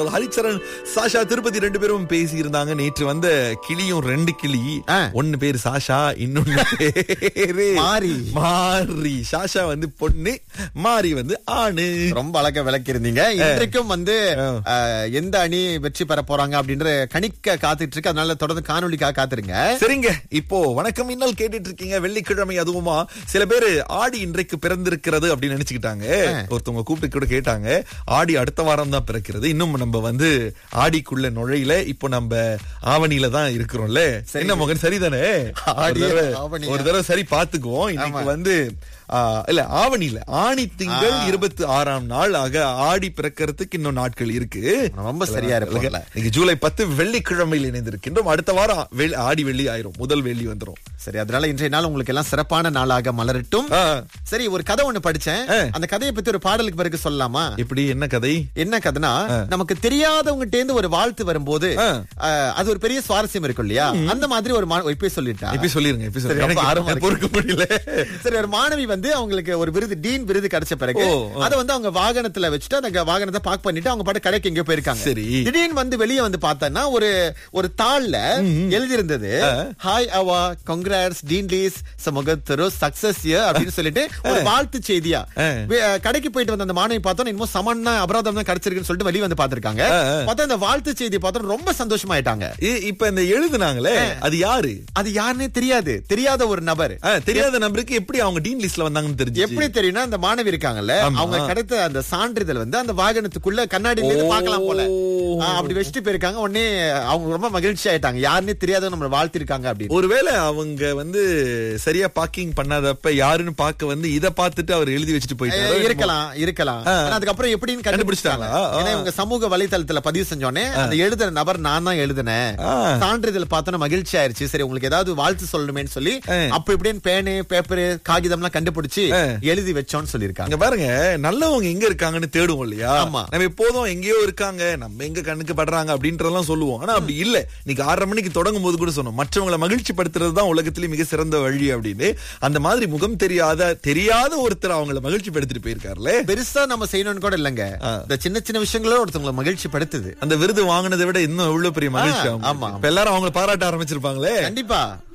ஹரிச்சரன் சாஷா திருப்பதி ரெண்டு பேரும் பேசி இருந்தாங்க நேற்று வந்த கிளியும் ரெண்டு கிளி ஆ. ஒன்னு பேரு சாஷா இன்னொன்னு பேரு மாரி. மாரி சாஷா வந்து பொண்ணு மாரி வந்து ஆணு ரொம்ப அழகா விளக்கி இருந்தீங்க இன்றைக்கும் வந்து அஹ், எந்த அணி வெற்றி பெற போறாங்க அப்படின்ற கணிக்க காத்துட்டு இருக்கு அதனால தொடர்ந்து காணொலிக்காக காத்துருங்க சரிங்க இப்போ வணக்கம் இன்னல் கேட்டுட்டு இருக்கீங்க வெள்ளிக்கிழமை அதுவுமா சில பேரு ஆடி இன்றைக்கு பிறந்திருக்கிறது அப்படின்னு நினைச்சுக்கிட்டாங்க ஒருத்தவங்க கூப்பிட்டு கூட கேட்டாங்க ஆடி அடுத்த வாரம் தான் பிறக்கிறது இன்னும் நம்ம வந்து ஆடிக்குள்ள நுழையில இப்போ நம்ம ஆவணியில தான் இருக்கிறோம்ல என்ன மகன் சரிதானே ஆடி, ஒரு தடவை- ஆவணியா? ஒரு தடவை சரி பாத்துக்குவோம் இன்னைக்கு வந்து ஆ, இல்ல ஆவணியில ஆணி திங்கள் இருபத்தி ஆறாம் நாள் ஆக ஆடி பிறக்கிறதுக்கு இன்னும் நாட்கள் இருக்கு ரொம்ப சரியா இருப்போம்ல இன்னைக்கு ஜூலை பத்து வெள்ளிக்கிழமையில் இணைந்திருக்கின்றோம் அடுத்த வாரம் வெள்ளி- ஆடி வெள்ளி ஆயிரும் முதல் வெள்ளி வந்துரும் சரி அதனால இன்றைய நாள் உங்களுக்கு எல்லாம் சிறப்பான நாளாக மலரட்டும் ஆ, சரி ஒரு கதை ஒண்ணு படிச்சேன் ஆ. அந்த கதையை பத்தி ஒரு பாடலுக்கு பிறகு சொல்லலாமா எப்படி என்ன கதை என்ன கதைனா நமக்கு தெரியாதவங்ககிட்ட இருந்து ஒரு வாழ்த்து வரும்போது ஆ. அஹ், அது ஒரு பெரிய சுவாரஸ்யம் இருக்கும் இல்லையா அந்த மாதிரி ஒரு மா- இப்பயே சொல்லிட்டா எப்படி சொல்லிருங்க எப்படி சரி, சொல்லுங்க ரொம்ப ஆர்வமா எனக்கு பொறுக்க முடியல சரி ஒரு மாணவி வந்து அவங்களுக்கு ஒரு விருது டீன் விருது கிடைச்ச பிறகு ஓ, அத வந்து அவங்க வாகனத்துல வச்சுட்டு அந்த க- வாகனத்தை பார்க் பண்ணிட்டு அவங்க பாட்டு கடைக்கு எங்க போயிருக்காங்க சரி. திடீர்னு வந்து வெளியே வந்து பார்த்தா ஒரு ஒரு தாள்ல எழுதி இருந்தது ஹாய் அவா கங்க்ராட்ஸ் டீன் லீஸ் சமுகத்தரு சக்சஸ் அப்படின்னு சொல்லிட்டு ஒரு வாழ்த்து செய்தியா ஆ. வே- அஹ், கடைக்கு போயிட்டு வந்த அந்த மாணவி பார்த்தோம் இன்னும் சமன்னா அபராதம் தான் கிடைச்சிருக்குன்னு சொல்லிட்டு வெளியே வந்து பாத்திருக்காங்க ஆ, ஆ. பார்த்தா அந்த வாழ்த்து செய்தி பார்த்தா ரொம்ப சந்தோஷமாயிட்டாங்க இ- இப்ப இந்த எழுதுனாங்களே அது யாரு அது யாருன்னே தெரியாது தெரியாத ஒரு நபர் ஆ, தெரியாத நபருக்கு எப்படி அவங்க டீன் லிஸ்ட்ல வந்தாங்கன்னு தெரிஞ்சு எப்படி தெரியும்னா அந்த மாணவி இருக்காங்கல்ல ஆமா. அவங்க கிடைத்த அந்த சான்றிதழ் வந்து அந்த வாகனத்துக்குள்ள கண்ணாடியில இருந்து ஓ. பார்க்கலாம் போல ஆ, அப்படி வச்சுட்டு போயிருக்காங்க உடனே அவங்க ரொம்ப மகிழ்ச்சி ஆயிட்டாங்க யாருன்னே தெரியாத நம்ம வாழ்த்திருக்காங்க அப்படின்னு ஒருவேளை அவங்க வந்து சரியா பார்க்கிங் பண்ணாதப்ப யாருன்னு பார்க்க வந்து இத பார்த்துட்டு அவர் எழுதி வச்சுட்டு ஏ, போயிட்டாரு இருக்கலாம் இருக்கலாம் ஆ. ஆனா அதுக்கப்புறம் எப்படின்னு கண்டுபிடிச்சிட்டாங்க கண்டுபிடிச்சிட்டாங்களா? ஆ. ஏன்னா இவங்க சமூக வலைதளத்துல பதிவு செஞ்சோடனே அந்த எழுதுற நபர் நான் தான் எழுதுனேன் ஆ. சான்றிதழ் பார்த்தோன்னா மகிழ்ச்சி ஆயிருச்சு சரி உங்களுக்கு ஏதாவது வாழ்த்து சொல்லணுமேன்னு சொல்லி ஆ. அப்ப இப்படின்னு பேனு பேப்பர் காகிதம்லாம் கண்டுபிடிச்சு ஆ. எழுதி வச்சோம்னு சொல்லியிருக்காங்க அங்க பாருங்க நல்லவங்க எங்க இருக்காங்கன்னு தேடுவோம் இல்லையா ஆமா. நம்ம எப்போதும் எங்கேயோ இருக்காங்க நம்ம எங்க கண்ணுக்கு படுறாங்க அப்படின்றதெல்லாம் சொல்லுவோம் ஆனா அப்படி இல்ல இன்னைக்கு ஆறரை மணிக்கு தொடங்கும் போது கூட சொன்னோம் மற்றவங்களை மகிழ்ச்சி படுத்துறது தான் உலகத்திலேயே மிக சிறந்த வழி அப்படின்னு அந்த மாதிரி முகம் தெரியாத தெரியாத ஒருத்தர் அவங்கள மகிழ்ச்சி படுத்திட்டு போயிருக்காருல்ல பெருசா நம்ம செய்யணும்னு கூட இல்லங்க இந்த சின்ன சின்ன விஷயங்களோட ஒருத்தவங்களை மகிழ்ச்சி படுத்துது அந்த விருது வாங்கினதை விட இன்னும் எவ்வளவு பெரிய மகிழ்ச்சி ஆ, அவங்களுக்கு. ஆமா. இப்ப எல்லாரும் அவங்கள பாராட்ட ஆரம்பிச்சிருப்பாங்களே கண்டிப்பா